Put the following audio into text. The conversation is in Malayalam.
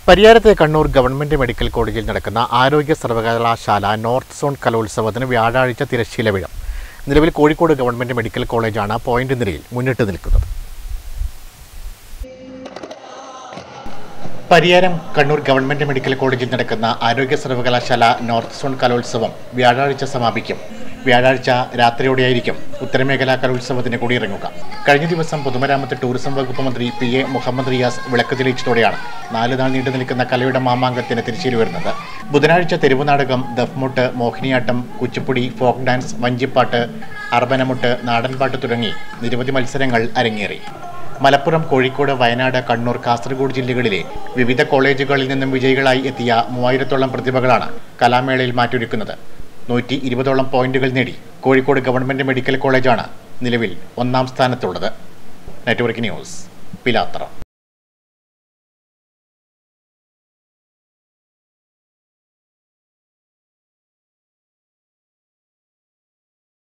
പരിയാരത്തെ കണ്ണൂർ ഗവൺമെന്റ് മെഡിക്കൽ കോളേജിൽ നടക്കുന്ന ആരോഗ്യ സർവകലാശാല നോർത്ത് സോൺ കലോത്സവത്തിന് വ്യാഴാഴ്ച തിരശ്ശീല വീഴും നിലവിൽ കോഴിക്കോട് ഗവൺമെന്റ് മെഡിക്കൽ കോളേജാണ് പോയിന്റ് നിരയിൽ മുന്നിട്ട് നിൽക്കുന്നത് പരിയാരം കണ്ണൂർ ഗവൺമെന്റ് മെഡിക്കൽ കോളേജിൽ നടക്കുന്ന ആരോഗ്യ സർവകലാശാല നോർത്ത് സോൺ കലോത്സവം വ്യാഴാഴ്ച സമാപിക്കും വ്യാഴാഴ്ച രാത്രിയോടെയായിരിക്കും ഉത്തരമേഖലാ കലോത്സവത്തിന് കൊടിയിറങ്ങുക കഴിഞ്ഞ ദിവസം പൊതുമരാമത്ത് ടൂറിസം വകുപ്പ് മന്ത്രി പി എ മുഹമ്മദ് റിയാസ് വിളക്ക് തെളിയിച്ചതോടെയാണ് നാല് നാൾ നീണ്ടു നിൽക്കുന്ന കലയുടെ മാമാങ്കത്തിന് തിരിച്ചേരി വരുന്നത് ബുധനാഴ്ച തെരുവുനാടകം ദഫ്മുട്ട് മോഹിനിയാട്ടം കുച്ചിപ്പുടി ഫോക്ക് ഡാൻസ് വഞ്ചിപ്പാട്ട് അർബനമുട്ട് നാടൻപാട്ട് തുടങ്ങി നിരവധി മത്സരങ്ങൾ അരങ്ങേറി മലപ്പുറം കോഴിക്കോട് വയനാട് കണ്ണൂർ കാസർഗോഡ് ജില്ലകളിലെ വിവിധ കോളേജുകളിൽ നിന്നും വിജയികളായി എത്തിയ മൂവായിരത്തോളം പ്രതിഭകളാണ് കലാമേളയിൽ മാറ്റൊരുക്കുന്നത് നൂറ്റി ഇരുപതോളം പോയിന്റുകൾ നേടി കോഴിക്കോട് ഗവൺമെന്റ് മെഡിക്കൽ കോളേജാണ് നിലവിൽ ഒന്നാം സ്ഥാനത്തുള്ളത് നെറ്റ്വർക്ക് ന്യൂസ് പിലാത്തറ